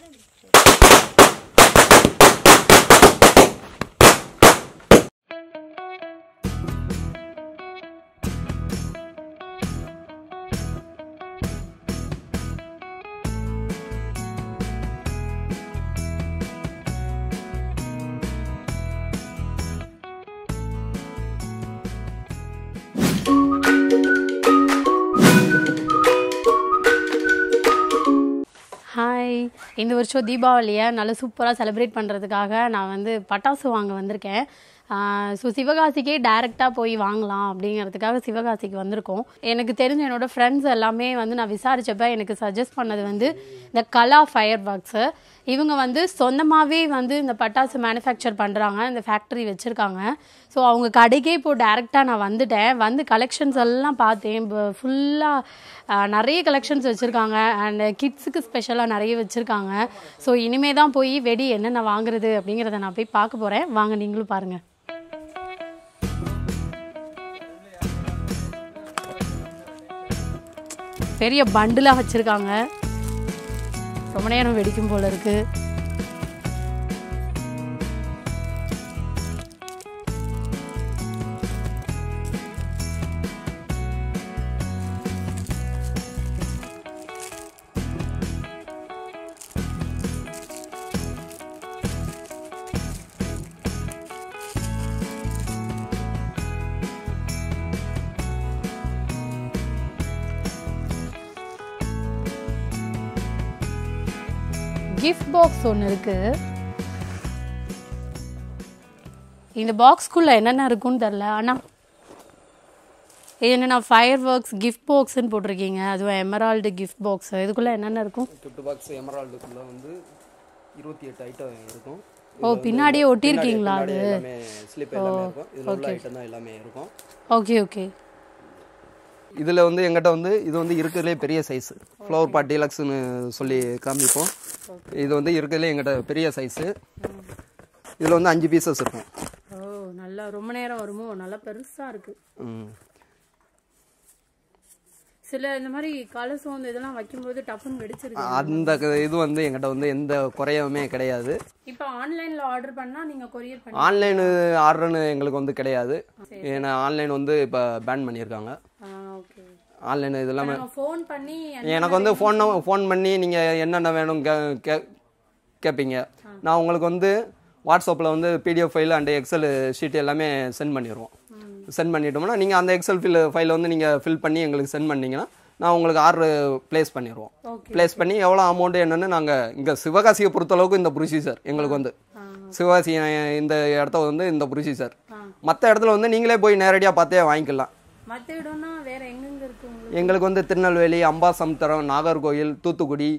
Hi இந்த வருஷம் தீபாவளியை நல்லா சூப்பராக செலிப்ரேட் பண்ணுறதுக்காக நான் வந்து பட்டாசு வாங்க வந்திருக்கேன் ஸோ சிவகாசிக்கே டைரெக்டாக போய் வாங்கலாம் அப்படிங்கிறதுக்காக சிவகாசிக்கு வந்திருக்கோம் எனக்கு தெரிஞ்ச என்னோடய ஃப்ரெண்ட்ஸ் எல்லாமே வந்து நான் விசாரிச்சப்ப எனக்கு சஜஸ்ட் பண்ணது வந்து இந்த கலா ஃபயர் பாக்ஸு இவங்க வந்து சொந்தமாகவே வந்து இந்த பட்டாசு மேனுஃபேக்சர் பண்ணுறாங்க இந்த ஃபேக்ட்ரி வச்சுருக்காங்க ஸோ அவங்க கடைக்கே இப்போ டேரெக்டாக நான் வந்துட்டேன் வந்து கலெக்ஷன்ஸ் எல்லாம் பார்த்தேன் ஃபுல்லாக நிறைய கலெக்ஷன்ஸ் வச்சுருக்காங்க அண்ட் கிட்ஸுக்கு ஸ்பெஷலாக நிறைய வச்சுருக்காங்க ஸோ இனிமே தான் போய் வெடி என்னென்ன வாங்குறது அப்படிங்கிறத நான் போய் பார்க்க போகிறேன் வாங்க நீங்களும் பாருங்கள் பெரிய பண்டிலாக வச்சுருக்காங்க ரொம்ப நேரம் வெடிக்கும் போல இருக்குது கிஃப்ட் பாக்ஸ் ஒன்று இருக்கு இந்த பாக்ஸ்க்குள்ள என்னென்ன இருக்குன்னு தெரில அண்ணா இது என்னண்ணா ஃபயர் ஒர்க்ஸ் கிஃப்ட் பாக்ஸ்ன்னு போட்டிருக்கீங்க அதுவும் எமரால்டு கிஃப்ட் பாக்ஸ் இதுக்குள்ள என்னென்ன இருக்கும் கிஃப்ட் பாக்ஸ் எமரால்டுக்குள்ள வந்து இருபத்தி எட்டு ஐட்டம் இருக்கும் ஓ பின்னாடியே ஒட்டியிருக்கீங்களா பின்னாடி எல்லாமே ஸ்லிப் எல்லாமே இருக்கும் இதுல உள்ள ஐட்டம் தான் எல்லாமே இருக்கும் ஓகே ஓகே இதுல வந்து எங்கிட்ட வந்து இது வந்து இருக்கிறதுலே பெரிய சைஸ் ஃப்ளவர் பாட் டீலக்ஸ்னு சொல்லி காமிப்போம் இது வந்து இருக்கிறதுலே எங்கிட்ட பெரிய சைஸு இதுல வந்து அஞ்சு பீசஸ் இருக்கும் ஓ நல்லா ரொம்ப நேரம் வருமோ நல்லா பெருசாக இருக்கு ம். சில இந்த மாதிரி கலசம் இந்த இதெல்லாம் வைக்கும்போது டப்புன்னு வெடிச்சிருக்கு அந்த க- இது வந்து எங்கிட்ட வந்து எந்த குறையுமே கிடையாது இப்போ ஆன்லைனில் ஆர்டர் பண்ணால் நீங்கள் கொரியர் பண்ணி ஆன்லைன் ஆர்டர்னு எங்களுக்கு வந்து கிடையாது ஏன்னா ஆன்லைன் வந்து இப்போ பேன் பண்ணியிருக்காங்க ஆ ஓகே ஆன்லைன் இது எல்லாமே நம்ம ஃபோன் பண்ணி எனக்கு வந்து ஃபோன் ஃபோன் பண்ணி நீங்கள் என்னென்ன வேணும் கே கே கேட்பீங்க நான் உங்களுக்கு வந்து வாட்ஸ்அப்பில் வந்து PDF file and excel sheet எல்லாமே சென்ட் பண்ணிடுவோம் சென்ட் பண்ணிட்டோம்னா நீங்கள் அந்த எக்ஸல் ஃபில் ஃபைலை வந்து நீங்கள் ஃபில் பண்ணி எங்களுக்கு சென்ட் பண்ணீங்கன்னா நான் உங்களுக்கு ஆர்டர் ப்ளேஸ் பண்ணிடுவோம் Okay. ப்ளேஸ் பண்ணி எவ்வளோ அமௌண்ட் என்னன்னு நாங்கள் இங்கே சிவகாசியை பொறுத்தளவுக்கு இந்த ப்ரொசீஜர் எங்களுக்கு வந்து சிவகாசி அஹ், இந்த இடத்த வந்து இந்த ப்ரொசீஜர் மற்ற இடத்துல வந்து நீங்களே போய் நேரடியாக பார்த்தே வாங்கிக்கலாம் மற்ற இடம்னா வேற எங்கெங்க இருக்கு உங்களுக்கு எங்களுக்கு வந்து திருநெல்வேலி அம்பாசமுத்திரம் நாகர்கோயில் தூத்துக்குடி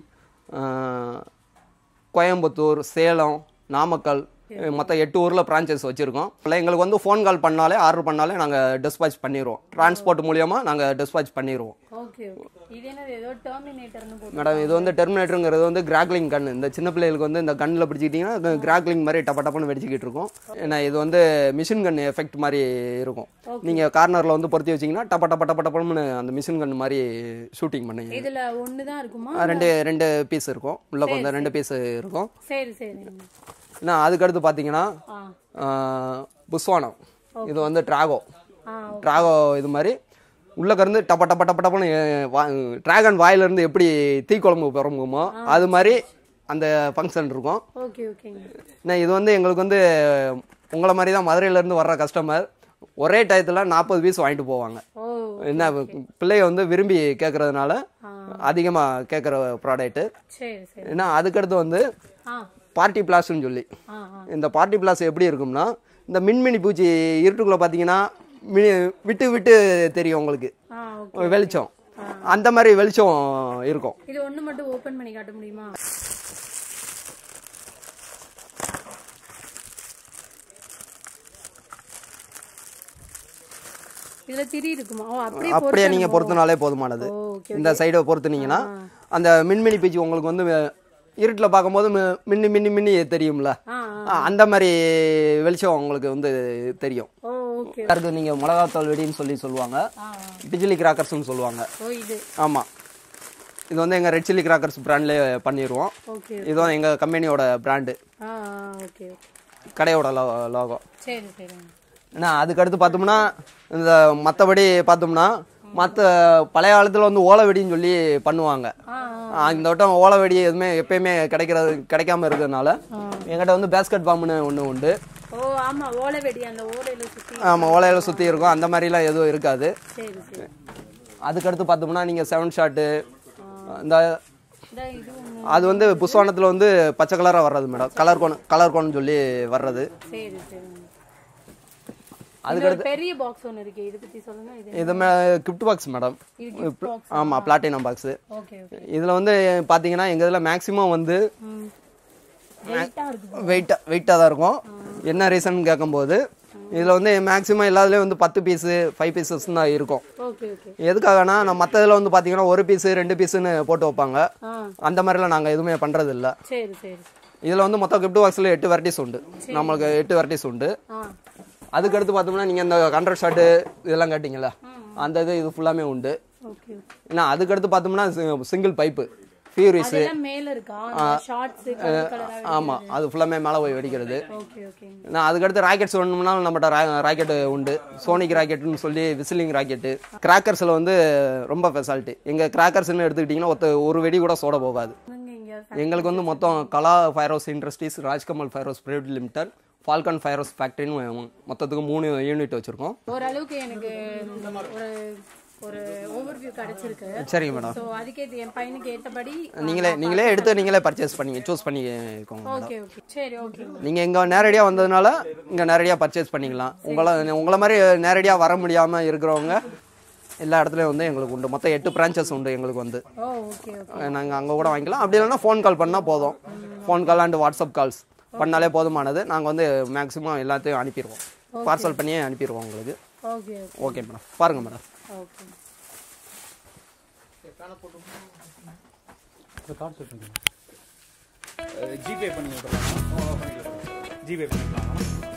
ஆஹ், கோயம்புத்தூர் சேலம் நாமக்கல் மொத்தம் எட்டு ஊரில் பிரான்ச்சைஸ் வச்சுருக்கோம் இல்லை எங்களுக்கு வந்து ஃபோன் கால் பண்ணாலே ஆர்டர் பண்ணாலே நாங்கள் டிஸ்பாச் பண்ணிடுவோம் டிரான்ஸ்போர்ட் மூலியமாக நாங்கள் டிஸ்பாச் பண்ணிடுவோம் ஓகே ஓகே இது என்னது ஏதோ டெர்மினேட்டர்னு போட்டு மேடம் இது வந்து டெர்மினேட்டருங்கிறது வந்து கிராக்லிங் கன் இந்த சின்ன பிள்ளைகளுக்கு வந்து இந்த கன்னில் பிடிச்சிக்கிட்டிங்கன்னா கிராக்லிங் மாதிரி டப்ப டப்பன்னு வெடிச்சிக்கிட்டு இருக்கும் ஏன்னா இது வந்து மிஷின் கன் எஃபெக்ட் மாதிரி இருக்கும் நீங்கள் கார்னரில் வந்து பொருத்தி வச்சிங்கன்னா டப்ப டப்ப டப்ப டப்பன்னு அந்த மிஷின் கன் மாதிரி ஷூட்டிங் பண்ணுவீங்க இதுல ஒன்று தான் இருக்குமா ஆ, ரெண்டு ரெண்டு பீஸ் இருக்கும் உள்ள கொஞ்சம் ரெண்டு பீஸ் இருக்கும் சரி சரி ஏன்னா அதுக்கடுத்து பார்த்தீங்கன்னா ஆ ஆ, புஸ்வானம் இது வந்து ட்ராகோ ஆ ட்ராகோ இது மாதிரி உள்ளக்க இருந்து டப்ப டப்ப டப்ப டப்பன்னு ட்ராகன் வாயிலிருந்து எப்படி தீக்குழம்பு பிறம்புமோ அது மாதிரி அந்த ஃபங்க்ஷன் இருக்கும் ஓகே ஓகேங்க ஏன்னா இது வந்து எங்களுக்கு வந்து உங்களை மாதிரி தான் மதுரையிலேருந்து வர்ற கஸ்டமர் ஒரே டயத்தில் நாற்பது பீஸ் வாங்கிட்டு போவாங்க ஓ என்ன பிள்ளைய வந்து விரும்பி கேட்கறதுனால அதிகமாக கேட்குற ப்ராடக்ட்டு சரி சரி ஏன்னா அதுக்கடுத்து வந்து ஆ பார்ட்டி பிளாஸ்ன்னு சொல்லி ஆ ஆ இந்த பார்ட்டி பிளாஸ் எப்படி இருக்கும்னா இந்த மின்மினி பூச்சி இருட்டுக்குள்ளே பார்த்தீங்கன்னா மினி விட்டு விட்டு தெரியும் உங்களுக்கு ஆ ஓகே வெளிச்சம் அந்த மாதிரி வெளிச்சம் இருக்கும் இது ஒன்று மட்டும் ஓப்பன் பண்ணி காட்ட முடியுமா இதுல திரி இருக்குமா ஓ அப்படியே அப்படியே நீங்கள் பொறுத்தினாலே போதுமானது ஓ, okay, இந்த சைடை பொறுத்துனீங்கன்னா அந்த மின்மினி பூச்சி உங்களுக்கு வந்து இருட்டில் பார்க்கும்போது மி- மின்னி மின்னி மின்னி தெரியும்ல ஆ ஆ, அந்த மாதிரி வெளிச்சம் உங்களுக்கு வந்து தெரியும் ஓ ஓகே அதுக்கு நீங்கள் மிளகாத்தூள் வெடின்னு சொல்லி சொல்லுவாங்க ஆ பிஜிலி கிராக்கர்ஸ்னு சொல்லுவாங்க ஓ இது ஆமாம் இது வந்து எங்கள் ரெட் சில்லி கிராக்கர்ஸ் பிராண்ட்லேயே பண்ணிடுவோம் ஓகே இதுவும் எங்கள் கம்பெனியோட பிராண்டு ஆ ஓகே கடையோட லோ லோகோ சரி சரிங்க ஏன்னா அதுக்கடுத்து பார்த்தோம்னா இந்த மற்றபடி பார்த்தோம்னா மற்ற பழைய காலத்தில் வந்து ஓலை வெடின்னு சொல்லி பண்ணுவாங்க ஆ ஆ, இந்த வட்டம் ஓலை வெடி எதுவுமே எப்பயுமே கிடைக்கிறது கிடைக்காம இருக்கிறதுனால எங்கிட்ட வந்து பேஸ்கெட் பாம்புன்னு ஒன்று உண்டு ஓ ஆமா ஓலை வெடி அந்த ஓலையில சுத்தி ஆமாம் ஓலையில் சுற்றி இருக்கும் அந்த மாதிரிலாம் எதுவும் இருக்காது சரி சரி அதுக்கடுத்து பார்த்தோம்னா நீங்கள் செவன் ஷாட்டு இந்த இந்த இது ஒண்ணு. அது வந்து புஸ்வானத்தில் வந்து பச்சை கலராக வர்றது madam colour cone colour cone சொல்லி வர்றது சரி சரி அதுக்கடுத்து ஒரு பெரிய பாக்ஸ் ஒன்று இருக்கு இதை பத்தி சொல்லுங்க இது இது மே கிஃப்ட் பாக்ஸ் மேடம் இது gift box ஆமாம் பிளாட்டினம் பாக்ஸு ஓகே ஓகே இதில் வந்து பார்த்தீங்கன்னா எங்கள் இதில் மேக்ஸிமம் வந்து ம் வெயிட்டா இருக்கு வெயிட்டாக வெயிட்டாக தான் இருக்கும் என்ன ரீசன் கேட்கும்போது இதில் வந்து மேக்ஸிமம் எல்லாத்துலேயும் வந்து பத்து பீஸு ஃபைவ் பீசஸ் தான் இருக்கும் ஓகே ஓகே எதுக்காகனா நம்ம மற்ற இதில் வந்து பார்த்தீங்கன்னா ஒரு பீஸு ரெண்டு பீஸுன்னு போட்டு வைப்பாங்க ஆ அந்த மாதிரிலாம் நாங்கள் எதுவுமே பண்ணுறது இல்லை சரி சரி இதில் வந்து மொத்தம் கிஃப்ட் பாக்ஸில் எட்டு வெரைட்டிஸ் உண்டு நம்மளுக்கு எட்டு வெரைட்டிஸ் உண்டு ஆ அதுக்கடுத்து பார்த்தோம்னா நீங்கள் இந்த ஹண்ட்ரட் ஷாட்டு இதெல்லாம் கேட்டிங்களா அந்த இது இது ஃபுல்லாமே உண்டு ஓகே ஓகே ஏன்னா அதுக்கடுத்து பார்த்தோம்னா சிங்கிள் பைப்பு ஃபியூரிஸு அதெல்லாம் மேல இருக்கா ஷார்ட்ஸ் கலர் கலரா ஆமாம் அது ஃபுல்லாமே மேலே போய் வெடிக்கிறது ஓகே ஓகே நான் அதுக்கடுத்து ராக்கெட்ஸ் வேணும்னாலும் நம்மகிட்ட ராக்கெட் உண்டு சோனிக் ராக்கெட்டுன்னு சொல்லி விசிலிங் ராக்கெட்டு கிராக்கர்ஸில் வந்து ரொம்ப ஸ்பெஷாலிட்டி எங்கள் கிராக்கர்ஸ்னு எடுத்துக்கிட்டிங்கன்னா ஒருத்த ஒரு வெடி கூட சோட போகாது இங்க இங்க எங்களுக்கு வந்து மொத்தம் கலா ஃபயரோஸ் இண்டஸ்ட்ரீஸ் ராஜ்கமல் ஃபயரோஸ் பிரைவேட் லிமிடெட் ஃபால்கன் ஃபயரோஸ் ஃபேக்ட்ரின்னு மொத்தத்துக்கு மூணு யூனிட் வச்சுருக்கோம் ஓரளவுக்கு எனக்கு ஒரு ஒரு ஓவர்வியூ கிடைச்சிருக்கு சரிங்க மேடம் ஸோ அதுக்கேற்ற என் பையனுக்கு ஏற்றபடி நீங்களே நீங்களே எடுத்து நீங்களே பர்ச்சேஸ் பண்ணி சூஸ் பண்ணிக்கோங்க ஓகே ஓகே சரி ஓகே நீங்கள் இங்கே நேரடியாக வந்ததுனால இங்கே நேரடியாக பர்ச்சேஸ் பண்ணிக்கலாம் உங்களை உங்களை மாதிரி நேரடியாக வர முடியாமல் இருக்கிறவங்க எல்லா இடத்துலையும் வந்து எங்களுக்கு உண்டு மொத்தம் எட்டு பிரான்ச்சஸ் உண்டு எங்களுக்கு வந்து ஓ ஓகே ஓகே நாங்கள் அங்கே கூட வாங்கிக்கலாம் அப்படி இல்லைன்னா ஃபோன் கால் பண்ணால் போதும் phone call and WhatsApp calls பண்ணாலே போதுமானது நாங்கள் வந்து மேக்ஸிமம் எல்லாத்தையும் அனுப்பிடுவோம் பார்சல் பண்ணியே அனுப்பிடுவோம் உங்களுக்கு ஓகே ஓகே மேடம் பாருங்கள் மேடம் ஓகே ஜிபே பண்ணி விட்டுறலாம் ஜிபே பண்ணிக்கலாம்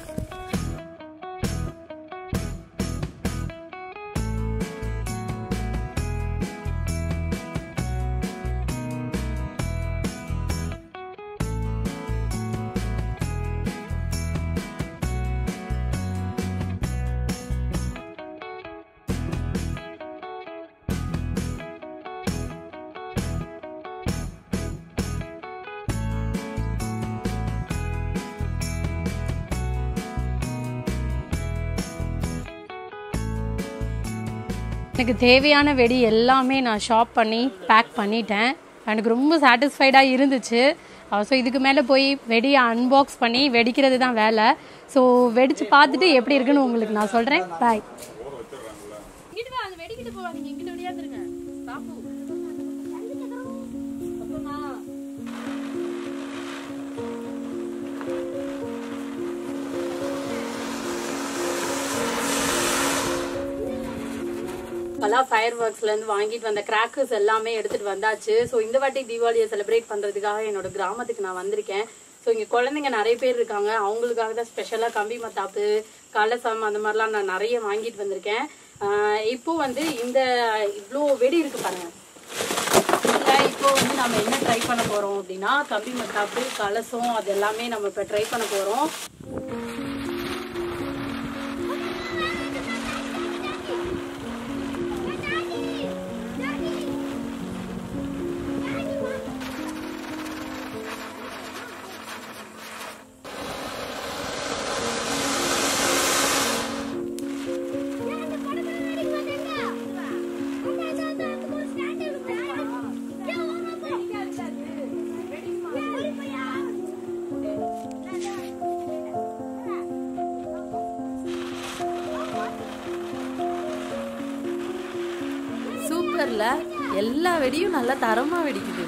எனக்கு தேவையான வெடி எல்லாமே நான் ஷாப் பண்ணி பேக் பண்ணிட்டேன் எனக்கு ரொம்ப சாட்டிஸ்ஃபைடாக இருந்துச்சு ஸோ இதுக்கு மேலே போய் வெடியை அன்பாக்ஸ் பண்ணி வெடிக்கிறது தான் வேலை ஸோ வெடிச்சு பார்த்துட்டு எப்படி இருக்குன்னு உங்களுக்கு நான் சொல்கிறேன் பாய் இங்கிட்டு வா, அது வெடிக்கிட்டு போவாதீங்க இங்கிட்டு விளையாந்துருங்க பாப்பு அப்பமா. கலா ஃபயர் ஒர்க்ஸ்லேருந்து வாங்கிட்டு வந்த கிராக்கர்ஸ் எல்லாமே எடுத்துட்டு வந்தாச்சு ஸோ இந்த வாட்டி தீபாவளியை செலிப்ரேட் பண்ணுறதுக்காக என்னோட கிராமத்துக்கு நான் வந்திருக்கேன் ஸோ இங்கே குழந்தைங்க நிறைய பேர் இருக்காங்க அவங்களுக்காக தான் ஸ்பெஷலாக கம்பி மத்தாப்பு கலசம் அந்த மாதிரிலாம் நான் நிறைய வாங்கிட்டு வந்திருக்கேன் ஆஹ் இப்போ வந்து இந்த இவ்வளோ வெடி இருக்கு பாருங்க இதுல இப்போ வந்து நம்ம என்ன ட்ரை பண்ண போறோம் அப்படின்னா கம்பி மத்தாப்பு கலசம் அது எல்லாமே நம்ம இப்போ ட்ரை பண்ண போறோம் சூப்பர்ல எல்லா வெடியும் நல்லா தரமா வெடிக்குது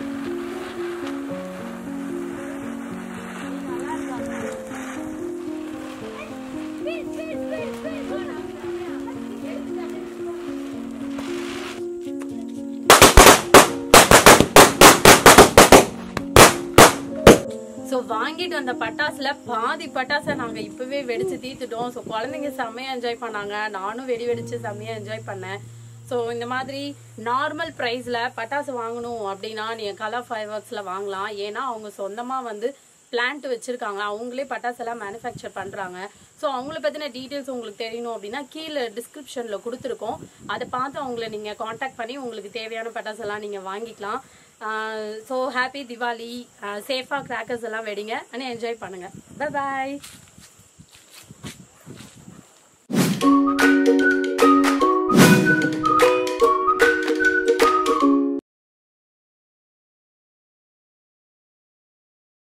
ஸோ வாங்கிட்டு வந்த பட்டாசுல பாதி பட்டாசை நாங்க இப்பவே வெடிச்சு தீர்த்துட்டோம் ஸோ குழந்தைங்க செம்மையா என்ஜாய் பண்ணாங்க நானும் வெடி வெடிச்சு செம்மையா என்ஜாய் பண்ணேன் ஸோ இந்த மாதிரி நார்மல் ப்ரைஸில் பட்டாசு வாங்கணும் அப்படின்னா நீங்கள் கலர் ஃபைவ் ஒர்க்ஸில் வாங்கலாம் ஏன்னா அவங்க சொந்தமாக வந்து பிளான்ட் வச்சுருக்காங்க அவங்களே பட்டாசெல்லாம் மேனுஃபேக்சர் பண்ணுறாங்க ஸோ அவங்கள பற்றின டீட்டெயில்ஸ் உங்களுக்கு தெரியணும் அப்படின்னா கீழே டிஸ்கிரிப்ஷனில் கொடுத்துருக்கோம் அதை பார்த்து அவங்கள நீங்கள் காண்டாக்ட் பண்ணி உங்களுக்கு தேவையான பட்டாசெல்லாம் நீங்கள் வாங்கிக்கலாம் ஸோ ஹாப்பி திவாலி சேஃபாக கிராக்கர்ஸ் எல்லாம் வெடிங்க அண்ட் என்ஜாய் பண்ணுங்கள் பை பாய்